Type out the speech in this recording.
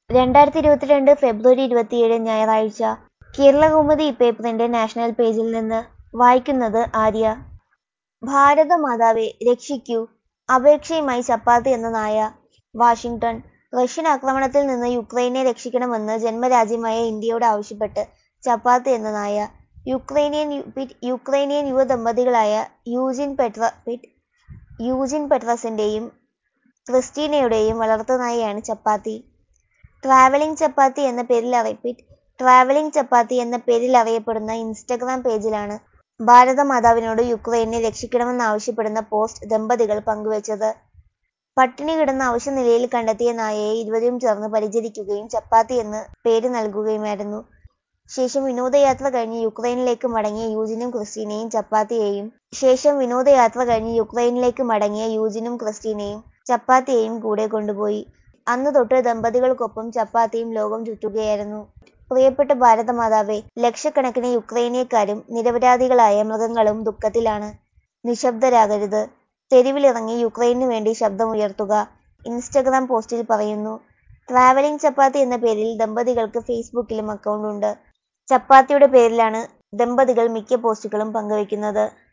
രണ്ടായിരത്തി ഇരുപത്തിരണ്ട് ഫെബ്രുവരി ഇരുപത്തിയേഴ് ഞായറാഴ്ച കേരളകൗമുദി പേപ്പറിന്റെ നാഷണൽ പേജിൽ നിന്ന് വായിക്കുന്നത് ആര്യ ഭാരതമാതാവേ രക്ഷിക്കൂ അപേക്ഷയുമായി ചപ്പാത്ത് എന്ന നായ വാഷിംഗ്ടൺ റഷ്യൻ ആക്രമണത്തിൽ നിന്ന് യുക്രൈനെ രക്ഷിക്കണമെന്ന് ജന്മരാജ്യമായ ഇന്ത്യയോട് ആവശ്യപ്പെട്ട് ചപ്പാത്ത് എന്ന നായ യുക്രൈനിയൻ യുക്രൈനിയൻ യുവദമ്പതികളായ യൂജിൻ പെട്ര യൂജിൻ പെട്രസിന്റെയും ക്രിസ്റ്റീനയുടെയും വളർത്തുനായയാണ് ചപ്പാത്തി ട്രാവലിംഗ് ചപ്പാത്തി എന്ന പേരിൽ അറിയപ്പെട്ട് ട്രാവലിംഗ് ചപ്പാത്തി എന്ന പേരിൽ അറിയപ്പെടുന്ന ഇൻസ്റ്റഗ്രാം പേജിലാണ് ഭാരതമാതാവിനോട് യുക്രൈനെ രക്ഷിക്കണമെന്നാവശ്യപ്പെടുന്ന പോസ്റ്റ് ദമ്പതികൾ പങ്കുവച്ചത് പട്ടിണി കിടന്ന അവശനിലയിൽ കണ്ടെത്തിയ നായയെ ഇരുവരും ചേർന്ന് പരിചരിക്കുകയും ചപ്പാത്തി എന്ന് പേര് നൽകുകയുമായിരുന്നു ശേഷം വിനോദയാത്ര കഴിഞ്ഞ് യുക്രൈനിലേക്ക് മടങ്ങിയ യൂജിനും ക്രിസ്റ്റീനയും ചപ്പാത്തിയെയും ശേഷം വിനോദയാത്ര കഴിഞ്ഞ് യുക്രൈനിലേക്ക് മടങ്ങിയ യൂജിനും ക്രിസ്റ്റീനയും ചപ്പാത്തിയെയും കൂടെ കൊണ്ടുപോയി അന്ന് തൊട്ട് ദമ്പതികൾക്കൊപ്പം ചപ്പാത്തിയും ലോകം ചുറ്റുകയായിരുന്നു പ്രിയപ്പെട്ട ഭാരതമാതാവേ ലക്ഷക്കണക്കിന് യുക്രൈനിയക്കാരും നിരപരാധികളായ മൃഗങ്ങളും ദുഃഖത്തിലാണ് നിശബ്ദരാകരുത് തെരുവിലിറങ്ങി യുക്രൈനു വേണ്ടി ശബ്ദമുയർത്തുക ഇൻസ്റ്റഗ്രാം പോസ്റ്റിൽ പറയുന്നു ട്രാവലിംഗ് ചപ്പാത്തി എന്ന പേരിൽ ദമ്പതികൾക്ക് ഫേസ്ബുക്കിലും അക്കൗണ്ടുണ്ട് ചപ്പാത്തിയുടെ പേരിലാണ് ദമ്പതികൾ മിക്ക പോസ്റ്റുകളും പങ്കുവയ്ക്കുന്നത്